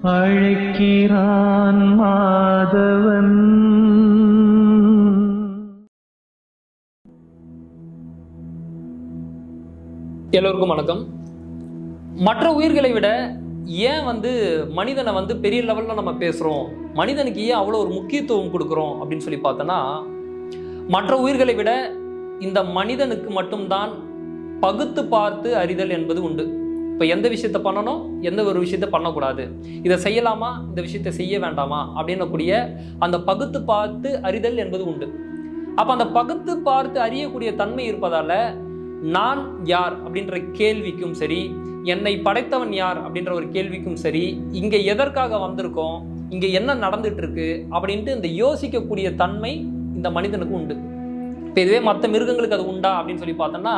அழைக்கிறான் மாதவன் எல்லோருக்கும் வணக்கம் மற்ற உயிர்களை விட ஏன் வந்து மனிதனை வந்து பெரிய லெவலில் நம்ம பேசுகிறோம் மனிதனுக்கு ஏன் அவ்வளோ ஒரு முக்கியத்துவம் கொடுக்குறோம் அப்படின்னு சொல்லி பார்த்தோன்னா மற்ற உயிர்களை விட இந்த மனிதனுக்கு மட்டும்தான் பகுத்து பார்த்து அறிதல் என்பது உண்டு இப்போ எந்த விஷயத்தை பண்ணணும் எந்த ஒரு விஷயத்தை பண்ணக்கூடாது இதை செய்யலாமா இந்த விஷயத்தை செய்ய வேண்டாமா அப்படின்னக்கூடிய அந்த பகுத்து பார்த்து அறிதல் என்பது உண்டு அப்போ அந்த பகுத்து பார்த்து அறியக்கூடிய தன்மை இருப்பதால நான் யார் அப்படின்ற கேள்விக்கும் சரி என்னை படைத்தவன் யார் அப்படின்ற ஒரு கேள்விக்கும் சரி இங்க எதற்காக வந்திருக்கோம் இங்க என்ன நடந்துட்டு இருக்கு அப்படின்ட்டு இந்த யோசிக்கக்கூடிய தன்மை இந்த மனிதனுக்கு உண்டு இப்போ இதுவே மற்ற மிருகங்களுக்கு அது உண்டா அப்படின்னு சொல்லி பார்த்தோம்னா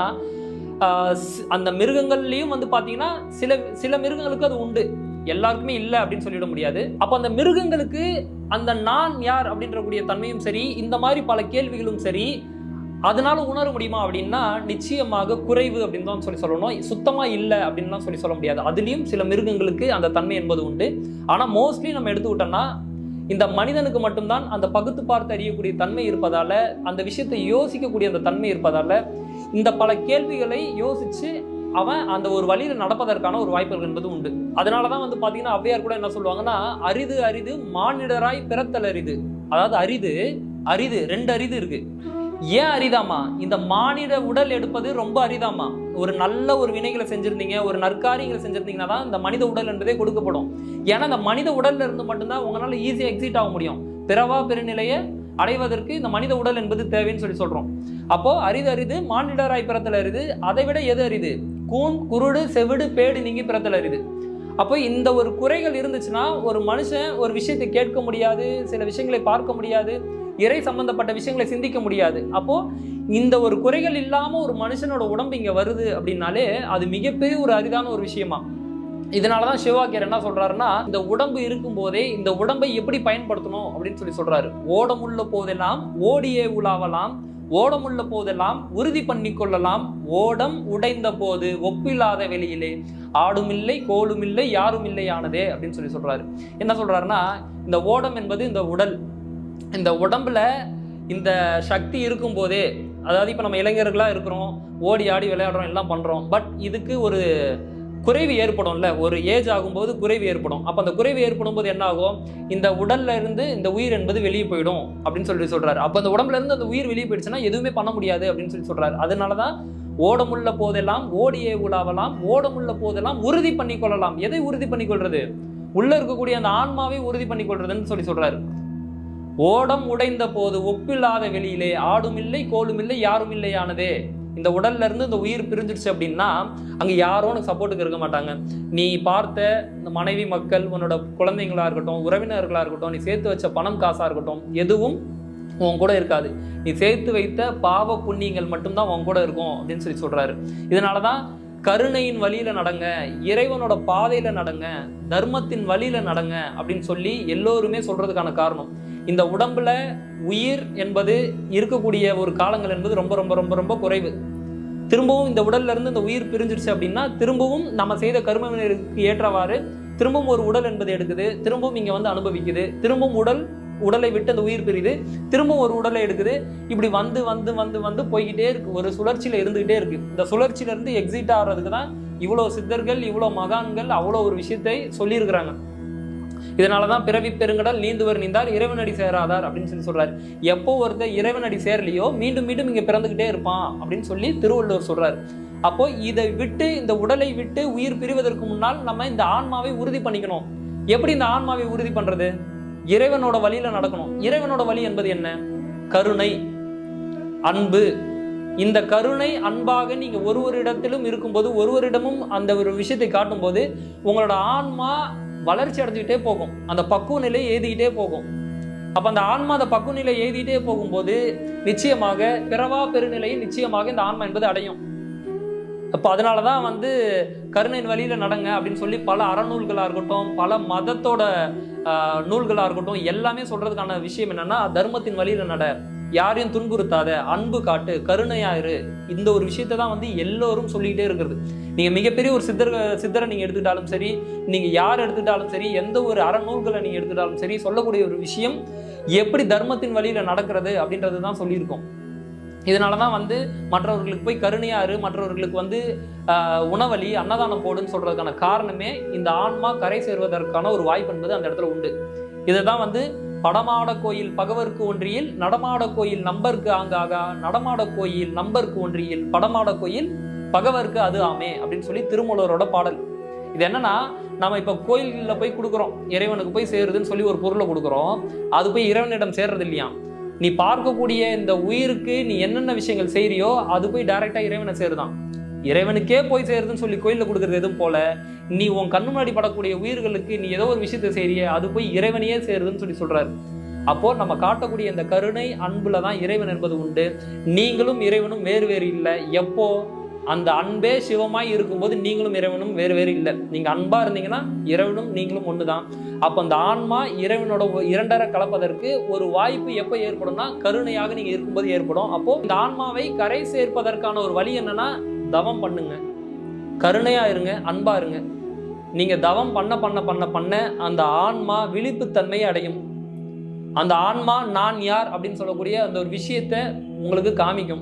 ஆஹ் ஸ்- அந்த மிருகங்கள்லயும் வந்து பார்த்தீங்கன்னா சில சில மிருகங்களுக்கு அது உண்டு எல்லாருக்குமே இல்லை அப்படின்னு சொல்லிட முடியாது அப்போ அந்த மிருகங்களுக்கு அந்த நான் யார் அப்படின்ற கூடிய தன்மையும் சரி இந்த மாதிரி பல கேள்விகளும் சரி அதனால உணர முடியுமா அப்படின்னா நிச்சயமாக குறைவு அப்படின்னு தான் சொல்லி சொல்லணும் சுத்தமா இல்லை அப்படின்லாம் சொல்லி சொல்ல முடியாது அதுலயும் சில மிருகங்களுக்கு அந்த தன்மை என்பது உண்டு ஆனா மோஸ்ட்லி நம்ம எடுத்துக்கிட்டோம்னா இந்த மனிதனுக்கு மட்டும்தான் அந்த பகுத்து பார்த்து அறியக்கூடிய தன்மை இருப்பதால அந்த விஷயத்தை யோசிக்கக்கூடிய அந்த தன்மை இருப்பதால இந்த பல கேள்விகளை யோசிச்சு அவன் அந்த ஒரு வழியில நடப்பதற்கான ஒரு வாய்ப்புகள் என்பது உண்டு அதனாலதான் வந்து பாத்தீங்கன்னா ஔவையார் கூட என்ன சொல்லுவாங்கன்னா அரிது அரிது மானிடராய் பிறத்தல் அரிது அதாவது அரிது அரிது ரெண்டு அரிது இருக்கு ஏன் அரிதாமா இந்த மானிட உடல் எடுப்பது ரொம்ப அரிதாமா ஒரு நல்ல ஒரு வினைகளை செஞ்சிருந்தீங்க ஒரு நற்காரியங்களை செஞ்சிருந்தீங்கன்னா தான் இந்த மனித உடல் என்பதே கொடுக்கப்படும் ஏன்னா இந்த மனித உடல்ல இருந்து மட்டும்தான் உங்களால ஈஸியாக எக்ஸிட் ஆக முடியும் பிறவா பெருநிலையை அடைவதற்கு இந்த மனித உடல் என்பது தேவைன்னு சொல்லி சொல்றோம் அப்போ அரிது அரிது மானிடராய் பிறத்தல் அரிது அதை விட எது அரிது கூன் குருடு செவிடு பேடு நீங்கி பிறத்தல் அரிது அப்போ இந்த ஒரு குறைகள் இருந்துச்சுன்னா ஒரு மனுஷன் ஒரு விஷயத்தை கேட்க முடியாது சில விஷயங்களை பார்க்க முடியாது இறை சம்பந்தப்பட்ட விஷயங்களை சிந்திக்க முடியாது அப்போ இந்த ஒரு குறைகள் இல்லாம ஒரு மனுஷனோட உடம்பு இங்க வருது அப்படின்னாலே அது மிகப்பெரிய ஒரு அரிதான ஒரு விஷயமா இதனாலதான் சிவாக்கியர் என்ன சொல்றாருன்னா இந்த உடம்பு இருக்கும் போதே இந்த உடம்பை எப்படி பயன்படுத்தணும் அப்படின்னு சொல்லி சொல்றாரு ஓடமுள்ள போதெல்லாம் ஓடியே உலாவலாம் ஓடமுள்ள போதெல்லாம் உறுதி பண்ணி கொள்ளலாம் ஓடம் உடைந்த போது ஒப்பில்லாத வெளியிலே ஆடுமில்லை கோளுமில்லை யாரும் இல்லையானதே அப்படின்னு சொல்லி சொல்றாரு என்ன சொல்றாருன்னா இந்த ஓடம் என்பது இந்த உடல் இந்த உடம்புல இந்த சக்தி இருக்கும்போதே அதாவது இப்போ நம்ம இளைஞர்களாக இருக்கிறோம் ஓடி ஆடி விளையாடுறோம் எல்லாம் பண்ணுறோம் பட் இதுக்கு ஒரு குறைவு ஏற்படும்ல ஒரு ஏஜ் ஆகும்போது குறைவு ஏற்படும் அப்போ அந்த குறைவு ஏற்படும் போது என்ன ஆகும் இந்த உடல்ல இருந்து இந்த உயிர் என்பது வெளியே போயிடும் அப்படின்னு சொல்லி சொல்றாரு அப்போ அந்த உடம்புல இருந்து அந்த உயிர் வெளியே போயிடுச்சுன்னா எதுவுமே பண்ண முடியாது அப்படின்னு சொல்லி சொல்றாரு அதனால தான் ஓடமுள்ள போதெல்லாம் ஓடியே உலாவலாம் ஓடமுள்ள போதெல்லாம் உறுதி பண்ணி கொள்ளலாம் எதை உறுதி பண்ணி கொள்றது உள்ள இருக்கக்கூடிய அந்த ஆன்மாவை உறுதி பண்ணி கொள்றதுன்னு சொல்லி சொல்றாரு ஓடம் உடைந்த போது ஒப்பில்லாத வெளியிலே ஆடும் இல்லை கோலும் இல்லை யாரும் இல்லையானதே இந்த உடல்ல இருந்து இந்த உயிர் பிரிஞ்சிடுச்சு அப்படின்னா அங்க யாரும் உனக்கு சப்போர்ட்டுக்கு இருக்க மாட்டாங்க நீ பார்த்த இந்த மனைவி மக்கள் உன்னோட குழந்தைங்களா இருக்கட்டும் உறவினர்களா இருக்கட்டும் நீ சேர்த்து வச்ச பணம் காசா இருக்கட்டும் எதுவும் உன் கூட இருக்காது நீ சேர்த்து வைத்த பாவ புண்ணியங்கள் மட்டும்தான் உன் கூட இருக்கும் அப்படின்னு சொல்லி சொல்றாரு இதனாலதான் கருணையின் வழியில நடங்க இறைவனோட பாதையில நடங்க தர்மத்தின் வழியில நடங்க அப்படின்னு சொல்லி எல்லோருமே சொல்றதுக்கான காரணம் இந்த உடம்புல உயிர் என்பது இருக்கக்கூடிய ஒரு காலங்கள் என்பது ரொம்ப ரொம்ப ரொம்ப ரொம்ப குறைவு திரும்பவும் இந்த உடல்ல இருந்து இந்த உயிர் பிரிஞ்சிடுச்சு அப்படின்னா திரும்பவும் நம்ம செய்த கருமவினருக்கு ஏற்றவாறு திரும்பவும் ஒரு உடல் என்பது எடுக்குது திரும்பவும் இங்க வந்து அனுபவிக்குது திரும்பவும் உடல் உடலை விட்டு அந்த உயிர் பிரியுது திரும்பவும் ஒரு உடலை எடுக்குது இப்படி வந்து வந்து வந்து வந்து போய்கிட்டே இருக்கு ஒரு சுழற்சியில இருந்துகிட்டே இருக்கு இந்த சுழற்சியில இருந்து எக்ஸிட் ஆகிறதுக்கு தான் இவ்வளோ சித்தர்கள் இவ்வளோ மகான்கள் அவ்வளோ ஒரு விஷயத்தை சொல்லியிருக்கிறாங்க இதனாலதான் பிறவி பெருங்கடல் நீந்துவர் நீந்தார் இறைவனடி சேராதார் அப்படின்னு சொல்லி சொல்றாரு எப்போ ஒருத்தர் இறைவனடி சேரலையோ மீண்டும் மீண்டும் இங்க பிறந்துகிட்டே இருப்பான் அப்படின்னு சொல்லி திருவள்ளுவர் சொல்றாரு அப்போ இதை விட்டு இந்த உடலை விட்டு உயிர் பிரிவதற்கு முன்னால் நம்ம இந்த ஆன்மாவை உறுதி பண்ணிக்கணும் எப்படி இந்த ஆன்மாவை உறுதி பண்றது இறைவனோட வழியில நடக்கணும் இறைவனோட வழி என்பது என்ன கருணை அன்பு இந்த கருணை அன்பாக நீங்க ஒரு ஒரு இடத்திலும் இருக்கும்போது ஒருவரிடமும் அந்த ஒரு விஷயத்தை காட்டும்போது உங்களோட ஆன்மா வளர்ச்சி அடைஞ்சுக்கிட்டே போகும் அந்த பக்குவ நிலை ஏதிக்கிட்டே போகும் அப்ப அந்த ஆன்மா அந்த பக்குவ நிலை ஏதிக்கிட்டே போகும்போது நிச்சயமாக பிறவா பெருநிலையை நிச்சயமாக இந்த ஆன்மா என்பது அடையும் அப்போ அதனால தான் வந்து கருணையின் வழியில நடங்க அப்படின்னு சொல்லி பல அறநூல்களாக இருக்கட்டும் பல மதத்தோட ஆஹ், நூல்களா இருக்கட்டும் எல்லாமே சொல்றதுக்கான விஷயம் என்னன்னா தர்மத்தின் வழியில நட யாரையும் துன்புறுத்தாத அன்பு காட்டு கருணையாயிரு இந்த ஒரு விஷயத்தை தான் வந்து எல்லோரும் சொல்லிக்கிட்டே இருக்கிறது நீங்க மிகப்பெரிய ஒரு சித்தர் சித்தரை நீங்க எடுத்துக்கிட்டாலும் சரி நீங்க யார் எடுத்துக்கிட்டாலும் சரி எந்த ஒரு அறநூல்களை நீங்க எடுத்துக்கிட்டாலும் சரி சொல்லக்கூடிய ஒரு விஷயம் எப்படி தர்மத்தின் வழியில நடக்கிறது அப்படின்றது தான் சொல்லியிருக்கோம் இதனால தான் வந்து மற்றவர்களுக்கு போய் கருணையாரு மற்றவர்களுக்கு வந்து ஆஹ், உணவளி அன்னதானம் போடுன்னு சொல்றதுக்கான காரணமே இந்த ஆன்மா கரை சேர்வதற்கான ஒரு வாய்ப்பு என்பது அந்த இடத்துல உண்டு இதை தான் வந்து படமாட கோயில் பகவர்க்கு ஒன்றியில் நடமாட கோயில் நம்பருக்கு ஆங்காகா நடமாட கோயில் நம்பருக்கு ஒன்றியில் படமாட கோயில் பகவர்க்கு அது ஆமே அப்படின்னு சொல்லி திருமூலரோட பாடல் இது என்னன்னா நம்ம இப்ப கோயில்களில் போய் கொடுக்குறோம் இறைவனுக்கு போய் சேருதுன்னு சொல்லி ஒரு பொருளை கொடுக்குறோம் அது போய் இறைவனிடம் சேர்றது இல்லையா நீ பார்க்கக்கூடிய இந்த உயிருக்கு நீ என்னென்ன விஷயங்கள் செய்றியோ அது போய் டைரக்டா இறைவனை சேருதான் இறைவனுக்கே போய் சேருதுன்னு சொல்லி கோயில்ல கொடுக்கறது எதுவும் போல நீ உன் கண்ணு முன்னாடி படக்கூடிய உயிர்களுக்கு நீ ஏதோ ஒரு விஷயத்தை செய்றியே அது போய் இறைவனையே சேருதுன்னு சொல்லி சொல்றாரு அப்போ நம்ம காட்டக்கூடிய இந்த கருணை அன்புல தான் இறைவன் என்பது உண்டு நீங்களும் இறைவனும் வேறு வேறு இல்லை எப்போ அந்த அன்பே சிவமாய் இருக்கும்போது நீங்களும் இறைவனும் வேறு வேறு இல்லை நீங்க அன்பா இருந்தீங்கன்னா இறைவனும் நீங்களும் ஒண்ணுதான் அப்ப அந்த ஆன்மா இறைவனோட ஒ- இரண்டரை கலப்பதற்கு ஒரு வாய்ப்பு எப்போ ஏற்படும்னா கருணையாக நீங்க இருக்கும்போது ஏற்படும் அப்போ இந்த ஆன்மாவை கரை சேர்ப்பதற்கான ஒரு வழி என்னன்னா தவம் பண்ணுங்க கருணையா இருங்க அன்பா இருங்க நீங்க தவம் பண்ண பண்ண பண்ண பண்ண அந்த ஆன்மா விழிப்புத்தன்மையை அடையும் அந்த ஆன்மா நான் யார் அப்படின்னு சொல்லக்கூடிய அந்த ஒரு விஷயத்தை உங்களுக்கு காமிக்கும்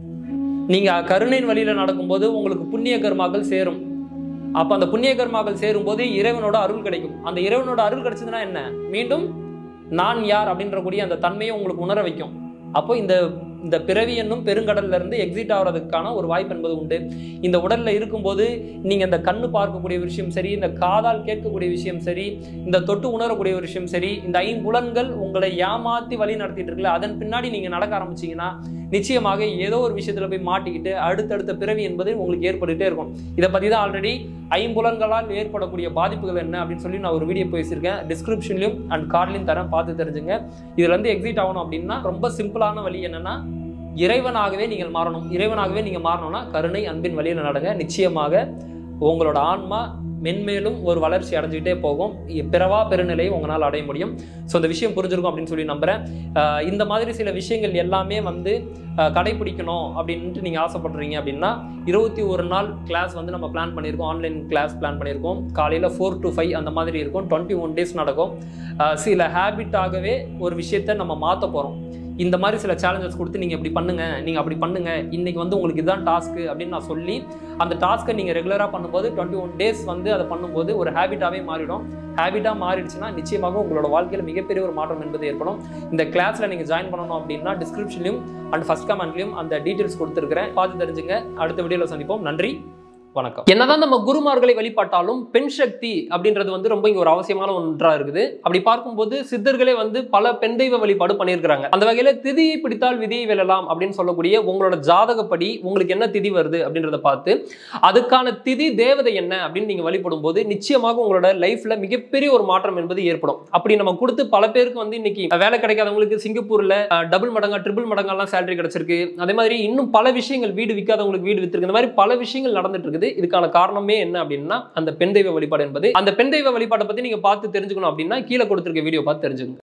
நீங்க கருணையின் வழியில நடக்கும்போது உங்களுக்கு புண்ணிய கர்மாக்கள் சேரும் அப்ப அந்த புண்ணிய கர்மாக்கள் சேரும்போது இறைவனோட அருள் கிடைக்கும் அந்த இறைவனோட அருள் கிடைச்சதுன்னா என்ன மீண்டும் நான் யார் அப்படின்ற கூடிய அந்த தன்மையை உங்களுக்கு உணர வைக்கும் அப்போ இந்த இந்த பிறவி என்னும் பெருங்கடல்ல இருந்து எக்ஸிட் ஆகிறதுக்கான ஒரு வாய்ப்பு என்பது உண்டு இந்த உடல்ல இருக்கும்போது நீங்க இந்த கண்ணு பார்க்கக்கூடிய விஷயம் சரி இந்த காதால் கேட்கக்கூடிய விஷயம் சரி இந்த தொட்டு உணரக்கூடிய ஒரு விஷயம் சரி இந்த ஐம்புலன்கள் உங்களை ஏமாத்தி வழி நடத்திட்டு இருக்குல்ல அதன் பின்னாடி நீங்க நடக்க ஆரம்பிச்சீங்கன்னா நிச்சயமாக ஏதோ ஒரு விஷயத்துல போய் மாட்டிக்கிட்டு அடுத்தடுத்த பிறவி என்பது உங்களுக்கு ஏற்பட்டுட்டே இருக்கும் இதை பத்தி தான் ஆல்ரெடி ஐம்புலன்களால் ஏற்படக்கூடிய பாதிப்புகள் என்ன அப்படின்னு சொல்லி நான் ஒரு வீடியோ பேசியிருக்கேன் டிஸ்கிரிப்ஷன்லையும் அண்ட் கார்ட்லையும் தரேன் பார்த்து தெரிஞ்சுங்க இதுல இருந்து எக்ஸிட் ஆகணும் அப்படின்னா ரொம்ப சிம்பிளான வழி என்னன்னா இறைவனாகவே நீங்கள் மாறணும் இறைவனாகவே நீங்க மாறணும்னா கருணை அன்பின் வழியில நடங்க நிச்சயமாக உங்களோட ஆன்மா மென்மேலும் ஒரு வளர்ச்சி அடைஞ்சுக்கிட்டே போகும் இ- பிறவா பெருநிலையை உங்களால் அடைய முடியும் ஸோ இந்த விஷயம் புரிஞ்சிருக்கும் அப்படின்னு சொல்லி நம்புறேன் ஆஹ் இந்த மாதிரி சில விஷயங்கள் எல்லாமே வந்து ஆஹ் கடைபிடிக்கணும் அப்படின்ட்டு நீங்கள் ஆசைப்படுறீங்க அப்படின்னா இருபத்தி ஒரு நாள் கிளாஸ் வந்து நம்ம பிளான் பண்ணியிருக்கோம் ஆன்லைன் கிளாஸ் பிளான் பண்ணியிருக்கோம் காலையில் ஃபோர் டு ஃபைவ் அந்த மாதிரி இருக்கும் டுவெண்ட்டி ஒன் டேஸ் நடக்கும் ஆஹ் சில ஹேபிட்டாகவே ஒரு விஷயத்தை நம்ம மாற்ற போகிறோம் இந்த மாதிரி சில சேலஞ்சஸ் கொடுத்து நீங்கள் இப்படி பண்ணுங்க நீங்கள் அப்படி பண்ணுங்க இன்னைக்கு வந்து உங்களுக்கு இதுதான் டாஸ்க்கு அப்படின்னு நான் சொல்லி அந்த டாஸ்க்கை நீங்கள் ரெகுலராக பண்ணும்போது டுவெண்ட்டி ஒன் டேஸ் வந்து அதை பண்ணும்போது ஒரு ஹேபிட்டாகவே மாறிடும் ஹேபிட்டாக மாறிடுச்சுன்னா நிச்சயமாக உங்களோட வாழ்க்கையில் மிகப்பெரிய ஒரு மாற்றம் என்பது ஏற்படும் இந்த கிளாஸில் நீங்கள் ஜாயின் பண்ணணும் அப்படின்னா டிஸ்கிரிப்ஷன்லையும் அண்ட் ஃபர்ஸ்ட் கமெண்ட்லையும் அந்த டீட்டெயில்ஸ் கொடுத்துருக்கிறேன் பார்த்து தெரிஞ்சுங்க அடுத்த வீடியோவில் சந்திப்போம் நன்றி வணக்கம் என்னதான் நம்ம குருமார்களை வழிபாட்டாலும் பெண் சக்தி அப்படின்றது வந்து ரொம்ப இங்க ஒரு அவசியமான ஒன்றா இருக்குது அப்படி பார்க்கும்போது சித்தர்களே வந்து பல பெண் தெய்வ வழிபாடு பண்ணியிருக்கிறாங்க அந்த வகையில திதியை பிடித்தால் விதியை வெல்லலாம் அப்படின்னு சொல்லக்கூடிய உங்களோட ஜாதகப்படி உங்களுக்கு என்ன திதி வருது அப்படின்றத பார்த்து அதுக்கான திதி தேவதை என்ன அப்படின்னு நீங்க வழிபடும் போது நிச்சயமாக உங்களோட லைஃப்ல மிகப்பெரிய ஒரு மாற்றம் என்பது ஏற்படும் அப்படி நம்ம கொடுத்து பல பேருக்கு வந்து இன்னைக்கு வேலை கிடைக்காதவங்களுக்கு சிங்கப்பூர்ல டபுள் மடங்கா ட்ரிபிள் மடங்கெல்லாம் சேலரி கிடைச்சிருக்கு அதே மாதிரி இன்னும் பல விஷயங்கள் வீடு விற்காதவங்களுக்கு வீடு வித்திருக்கு இந்த மாதிரி பல விஷயங்கள் நடந்துட்டு இருக்குது இதுக்கான காரணமே என்ன அப்படின்னா அந்த பெண் தெய்வ வழிபாடு என்பது அந்த பெண் தெய்வ வழிபாட்டை பத்தி நீங்க பார்த்து தெரிஞ்சுக்கணும் அப்படின்னா கீழே கொடுத்திருக்க வீடியோ பார்த்து தெரிஞ்சுக்கணும்